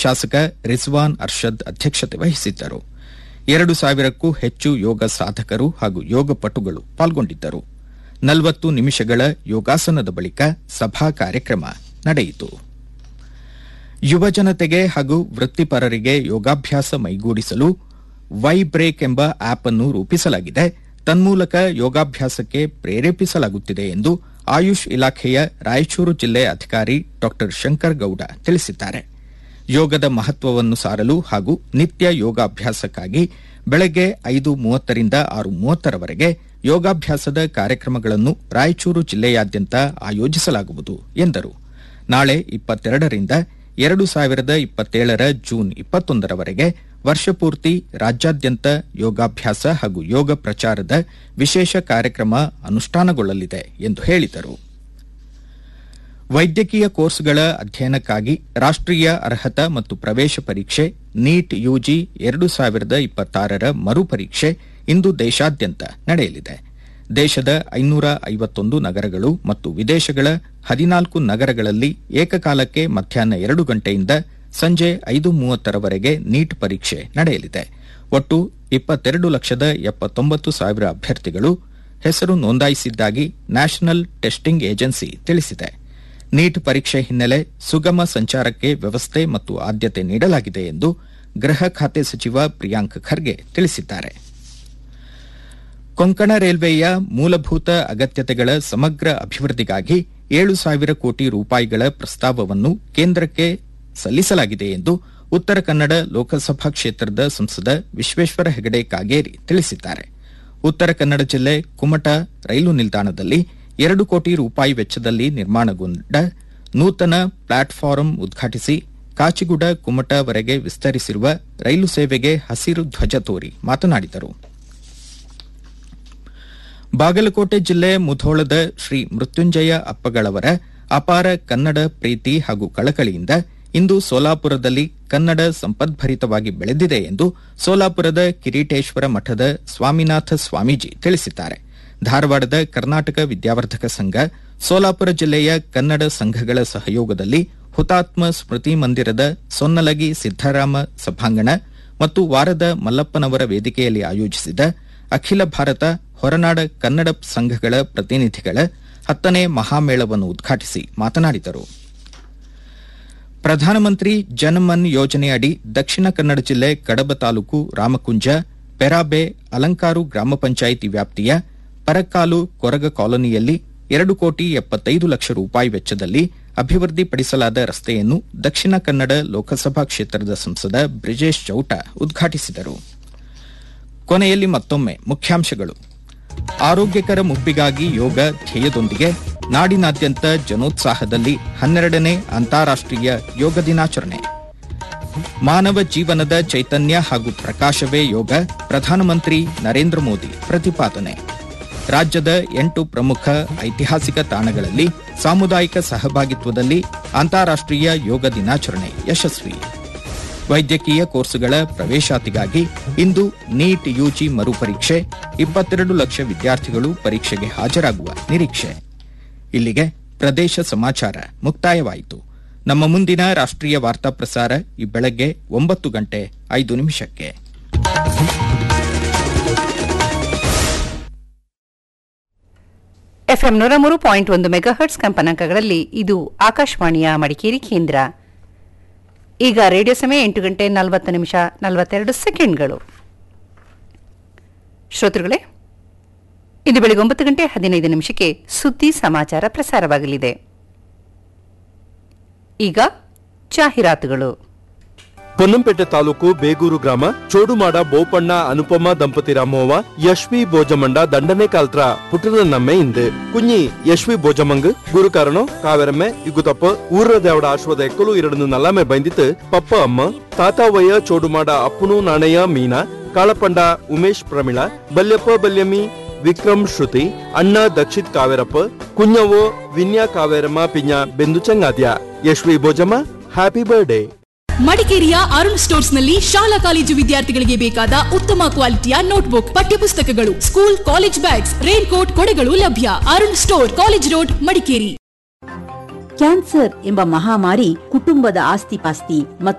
ಶಾಸಕ ರಿಜ್ವಾನ್ ಅರ್ಷದ್ ಅಧ್ಯಕ್ಷತೆ ವಹಿಸಿದ್ದರು ಎರಡು ಸಾವಿರಕ್ಕೂ ಹೆಚ್ಚು ಯೋಗ ಸಾಧಕರು ಹಾಗೂ ಯೋಗ ಪಟುಗಳು ಪಾಲ್ಗೊಂಡಿದ್ದರು ನಲವತ್ತು ನಿಮಿಷಗಳ ಯೋಗಾಸನದ ಬಳಿಕ ಸಭಾ ಕಾರ್ಯಕ್ರಮ ನಡೆಯಿತು ಯುವ ಜನತೆಗೆ ಹಾಗೂ ವೃತ್ತಿಪರರಿಗೆ ಯೋಗಾಭ್ಯಾಸ ಮೈಗೂಡಿಸಲು ವೈ ಬ್ರೇಕ್ ಎಂಬ ಆಪ್ ಅನ್ನು ರೂಪಿಸಲಾಗಿದೆ ತನ್ಮೂಲಕ ಯೋಗಾಭ್ಯಾಸಕ್ಕೆ ಪ್ರೇರೇಪಿಸಲಾಗುತ್ತಿದೆ ಎಂದು ಆಯುಷ್ ಇಲಾಖೆಯ ರಾಯಚೂರು ಜಿಲ್ಲೆ ಅಧಿಕಾರಿ ಡಾ ಶಂಕರ್ ಗೌಡ ತಿಳಿಸಿದ್ದಾರೆ ಯೋಗದ ಮಹತ್ವವನ್ನು ಸಾರಲು ಹಾಗೂ ನಿತ್ಯ ಯೋಗಾಭ್ಯಾಸಕ್ಕಾಗಿ ಬೆಳಗ್ಗೆ ಐದು ಮೂವತ್ತರಿಂದ ಆರು ಮೂವತ್ತರವರೆಗೆ ಯೋಗಾಭ್ಯಾಸದ ಕಾರ್ಯಕ್ರಮಗಳನ್ನು ರಾಯಚೂರು ಜಿಲ್ಲೆಯಾದ್ಯಂತ ಆಯೋಜಿಸಲಾಗುವುದು ಎಂದರು ನಾಳೆ ಇಪ್ಪತ್ತೆರಡರಿಂದ ಎರಡು ಸಾವಿರದ ಇಪ್ಪತ್ತೇಳರ ಜೂನ್ ಇಪ್ಪತ್ತೊಂದರವರೆಗೆ ವರ್ಷಪೂರ್ತಿ ರಾಜ್ಯಾದ್ಯಂತ ಯೋಗಾಭ್ಯಾಸ ಹಾಗೂ ಯೋಗ ಪ್ರಚಾರದ ವಿಶೇಷ ಕಾರ್ಯಕ್ರಮ ಅನುಷ್ಠಾನಗೊಳ್ಳಲಿದೆ ಎಂದು ಹೇಳಿದರು ವೈದ್ಯಕೀಯ ಕೋರ್ಸ್ಗಳ ಅಧ್ಯಯನಕ್ಕಾಗಿ ರಾಷ್ಟೀಯ ಅರ್ಹತಾ ಮತ್ತು ಪ್ರವೇಶ ಪರೀಕ್ಷೆ ನೀಟ್ ಯುಜಿ ಎರಡು ಸಾವಿರದ ಇಪ್ಪತ್ತಾರರ ಮರುಪರೀಕ್ಷೆ ಇಂದು ದೇಶಾದ್ಯಂತ ನಡೆಯಲಿದೆ ದೇಶದ ಐನೂರ ಐವತ್ತೊಂದು ನಗರಗಳು ಮತ್ತು ವಿದೇಶಗಳ ಹದಿನಾಲ್ಕು ನಗರಗಳಲ್ಲಿ ಏಕಕಾಲಕ್ಕೆ ಮಧ್ಯಾಹ್ನ ಎರಡು ಗಂಟೆಯಿಂದ ಸಂಜೆ ಐದು ಮೂವತ್ತರವರೆಗೆ ನೀಟ್ ಪರೀಕ್ಷೆ ನಡೆಯಲಿದೆ ಒಟ್ಟು ಇಪ್ಪತ್ತೆರಡು ಲಕ್ಷದ ಎಪ್ಪತ್ತೊಂಬತ್ತು ಸಾವಿರ ಅಭ್ಯರ್ಥಿಗಳು ಹೆಸರು ನೋಂದಾಯಿಸಿದ್ದಾಗಿ ನ್ಯಾಷನಲ್ ಟೆಸ್ಟಿಂಗ್ ಏಜೆನ್ಸಿ ತಿಳಿಸಿದೆ ನೀಟ್ ಪರೀಕ್ಷೆ ಹಿನ್ನೆಲೆ ಸುಗಮ ಸಂಚಾರಕ್ಕೆ ವ್ಯವಸ್ಥೆ ಮತ್ತು ಆದ್ಯತೆ ನೀಡಲಾಗಿದೆ ಎಂದು ಗೃಹ ಖಾತೆ ಸಚಿವ ಪ್ರಿಯಾಂಕ್ ಖರ್ಗೆ ತಿಳಿಸಿದ್ದಾರೆ ಕೊಂಕಣ ರೈಲ್ವೆಯ ಮೂಲಭೂತ ಅಗತ್ಯತೆಗಳ ಸಮಗ್ರ ಅಭಿವೃದ್ಧಿಗಾಗಿ ಏಳು ಸಾವಿರ ಕೋಟಿ ರೂಪಾಯಿಗಳ ಪ್ರಸ್ತಾವವನ್ನು ಕೇಂದ್ರಕ್ಕೆ ಸಲ್ಲಿಸಲಾಗಿದೆ ಎಂದು ಉತ್ತರ ಕನ್ನಡ ಲೋಕಸಭಾ ಕ್ಷೇತ್ರದ ಸಂಸದ ವಿಶ್ವೇಶ್ವರ ಹೆಗಡೆ ಕಾಗೇರಿ ತಿಳಿಸಿದ್ದಾರೆ ಉತ್ತರ ಕನ್ನಡ ಜಿಲ್ಲೆ ಕುಮಟಾ ರೈಲು ನಿಲ್ದಾಣದಲ್ಲಿ ಎರಡು ಕೋಟಿ ರೂಪಾಯಿ ವೆಚ್ಚದಲ್ಲಿ ನಿರ್ಮಾಣಗೊಂಡ ನೂತನ ಪ್ಲಾಟ್ಫಾರಂ ಉದ್ಘಾಟಿಸಿ ಕಾಚಿಗುಡ ಕುಮಟಾವರೆಗೆ ವಿಸ್ತರಿಸಿರುವ ರೈಲು ಸೇವೆಗೆ ಹಸಿರು ಧ್ವಜ ತೋರಿ ಮಾತನಾಡಿದರು ಬಾಗಲಕೋಟೆ ಜಿಲ್ಲೆ ಮುಧೋಳದ ಶ್ರೀ ಮೃತ್ಯುಂಜಯ ಅಪ್ಪಗಳವರ ಅಪಾರ ಕನ್ನಡ ಪ್ರೀತಿ ಹಾಗೂ ಕಳಕಳಿಯಿಂದ ಇಂದು ಸೋಲಾಪುರದಲ್ಲಿ ಕನ್ನಡ ಸಂಪದ್ಭರಿತವಾಗಿ ಬೆಳೆದಿದೆ ಎಂದು ಸೋಲಾಪುರದ ಕಿರೀಟೇಶ್ವರ ಮಠದ ಸ್ವಾಮಿನಾಥ ಸ್ವಾಮೀಜಿ ತಿಳಿಸಿದ್ದಾರೆ ಧಾರವಾಡದ ಕರ್ನಾಟಕ ವಿದ್ಯಾವರ್ಧಕ ಸಂಘ ಸೋಲಾಪುರ ಜಿಲ್ಲೆಯ ಕನ್ನಡ ಸಂಘಗಳ ಸಹಯೋಗದಲ್ಲಿ ಹುತಾತ್ಮ ಸ್ಮೃತಿ ಮಂದಿರದ ಸೊನ್ನಲಗಿ ಸಿದ್ದರಾಮ ಸಭಾಂಗಣ ಮತ್ತು ವಾರದ ಮಲ್ಲಪ್ಪನವರ ವೇದಿಕೆಯಲ್ಲಿ ಆಯೋಜಿಸಿದ ಅಖಿಲ ಭಾರತ ಹೊರನಾಡ ಕನ್ನಡ ಸಂಘಗಳ ಪ್ರತಿನಿಧಿಗಳ ಹತ್ತನೇ ಮಹಾಮೇಳವನ್ನು ಉದ್ಘಾಟಿಸಿ ಮಾತನಾಡಿದರು ಪ್ರಧಾನಮಂತ್ರಿ ಜನಮನ್ ಯೋಜನೆಯಡಿ ದಕ್ಷಿಣ ಕನ್ನಡ ಜಿಲ್ಲೆ ಕಡಬ ತಾಲೂಕು ರಾಮಕುಂಜ ಪೆರಾಬೆ ಅಲಂಕಾರು ಗ್ರಾಮ ಪಂಚಾಯಿತಿ ವ್ಯಾಪ್ತಿಯ ಪರಕಾಲು ಕೊರಗ ಕಾಲೋನಿಯಲ್ಲಿ ಎರಡು ಕೋಟಿ ಎಪ್ಪತ್ತೈದು ಲಕ್ಷ ರೂಪಾಯಿ ವೆಚ್ಚದಲ್ಲಿ ಅಭಿವೃದ್ಧಿಪಡಿಸಲಾದ ರಸ್ತೆಯನ್ನು ದಕ್ಷಿಣ ಕನ್ನಡ ಲೋಕಸಭಾ ಕ್ಷೇತ್ರದ ಸಂಸದ ಬ್ರಿಜೇಶ್ ಚೌಟ ಉದ್ಘಾಟಿಸಿದರು ಕೊನೆಯಲ್ಲಿ ಮತ್ತೊಮ್ಮೆ ಮುಖ್ಯಾಂಶಗಳು ಆರೋಗ್ಯಕರ ಮುಪ್ಪಿಗಾಗಿ ಯೋಗ ಧ್ಯೇಯದೊಂದಿಗೆ ನಾಡಿನಾದ್ಯಂತ ಜನೋತ್ಸಾಹದಲ್ಲಿ ಹನ್ನೆರಡನೇ ಅಂತಾರಾಷ್ಟೀಯ ಯೋಗ ದಿನಾಚರಣೆ ಮಾನವ ಜೀವನದ ಚೈತನ್ಯ ಹಾಗೂ ಪ್ರಕಾಶವೇ ಯೋಗ ಪ್ರಧಾನಮಂತ್ರಿ ನರೇಂದ್ರ ಮೋದಿ ಪ್ರತಿಪಾದನೆ ರಾಜ್ಯದ ಎಂಟು ಪ್ರಮುಖ ಐತಿಹಾಸಿಕ ತಾಣಗಳಲ್ಲಿ ಸಾಮುದಾಯಿಕ ಸಹಭಾಗಿತ್ವದಲ್ಲಿ ಅಂತಾರಾಷ್ಟೀಯ ಯೋಗ ದಿನಾಚರಣೆ ಯಶಸ್ವಿ ವೈದ್ಯಕೀಯ ಕೋರ್ಸುಗಳ ಪ್ರವೇಶಾತಿಗಾಗಿ ಇಂದು ನೀಟ್ ಯುಜಿ ಮರುಪರೀಕ್ಷೆ ಇಪ್ಪತ್ತೆರಡು ಲಕ್ಷ ವಿದ್ಯಾರ್ಥಿಗಳು ಪರೀಕ್ಷೆಗೆ ಹಾಜರಾಗುವ ನಿರೀಕ್ಷೆ ಇಲ್ಲಿಗೆ ಪ್ರದೇಶ ಸಮಾಚಾರ ಮುಕ್ತಾಯವಾಯಿತು ನಮ್ಮ ಮುಂದಿನ ರಾಷ್ಟ್ರೀಯ ವಾರ್ತಾ ಪ್ರಸಾರ ಈ ಬೆಳಗ್ಗೆ ಒಂಬತ್ತು ಗಂಟೆ ಐದು ನಿಮಿಷಕ್ಕೆ ಎಫ್ಎಂ ನೂರ ಮೂರು ಪಾಯಿಂಟ್ ಒಂದು ಮೆಗಾಹರ್ಟ್ಸ್ ಕಂಪನಾಂಕಗಳಲ್ಲಿ ಇದು ಆಕಾಶವಾಣಿಯ ಮಡಿಕೇರಿ ಕೇಂದ್ರ ಈಗ ರೇಡಿಯೋ ಸಮಯ ಎಂಟು ಗಂಟೆ ನಲವತ್ತು ನಿಮಿಷ ನಲವತ್ತೆರಡು ಸೆಕೆಂಡ್ಗಳು ಶ್ರೋತೃಗಳೇ ಇದು ಬೆಳಿಗ್ಗೆ ಒಂಬತ್ತು ಗಂಟೆ ಹದಿನೈದು ನಿಮಿಷಕ್ಕೆ ಸುದ್ದಿ ಸಮಾಚಾರ ಪ್ರಸಾರವಾಗಲಿದೆ ಈಗ ಜಾಹೀರಾತುಗಳು ಪೊನ್ನಂಪೇಟೆ ತಾಲೂಕು ಬೇಗೂರು ಗ್ರಾಮ ಚೋಡುಮಾಡ ಬೋಪಣ್ಣ ಅನುಪಮ ದಂಪತಿ ರಾಮೋವ ಯಶ್ವಿ ಬೋಜಮಂಡ ದಂಡನೆ ಕಾಲ್ತ್ರ ಪುಟ್ಟನ ನಮ್ಮೆ ಇಂದು ಕುഞ്ഞി ಯಶ್ವಿ ಬೋಜಮಂಗ್ ಗುರು ಕಾರಣೋ ಕಾವೆರಮ್ಮೆ ಇಗುತಪ್ಪ ಊರ ದೇವಡ ಆಶ್ವದ ಎಕ್ಕಲು ಎರಡನ್ನು ನಲ್ಲಮೆ ಬೈಂದಿತ್ತು ಪಪ್ಪ ಅಮ್ಮ ತಾತಾವಯ್ಯ ಚೋಡುಮಾಡ ಅಪ್ಪುನು ನಾಣಯ್ಯ ಮೀನಾ ಕಾಳಪಂಡ ಉಮೇಶ್ ಪ್ರಮಿಳ ಬಲ್ಯಪ್ಪ ಬಲ್ಯಮಿ ವಿಕ್ರಮ್ ಶ್ರುತಿ ಅಣ್ಣ ದಕ್ಷಿತ್ ಕಾವೇರಪ್ಪ ಕುഞ്ഞವೋ ವಿನ್ಯಾ ಕಾವೇರಮ್ಮ ಪಿഞ്ഞ ಬೆಂದು ಚಂಗಾದ್ಯ ಯಶ್ವಿ ಬೋಜಮ್ಮ ಹ್ಯಾಪಿ ಬರ್ಡೇ ಮಡಿಕೇರಿಯ ಅರುಣ್ ಸ್ಟೋರ್ಸ್ ನಲ್ಲಿ ಶಾಲಾ ಕಾಲೇಜು ವಿದ್ಯಾರ್ಥಿಗಳಿಗೆ ಬೇಕಾದ ಉತ್ತಮ ಕ್ವಾಲಿಟಿಯ ನೋಟ್ಬುಕ್ ಪಠ್ಯಪುಸ್ತಕಗಳು school college bags rain coat ಕೊಡೆಗಳು ಲಭ್ಯ Arun store college road Madikeri cancer ಎಂಬ ಮಹಾಮಾರಿ ಕುಟುಂಬದ ಆಸ್ತಿಪಾಸ್ತಿ ಮತ್ತು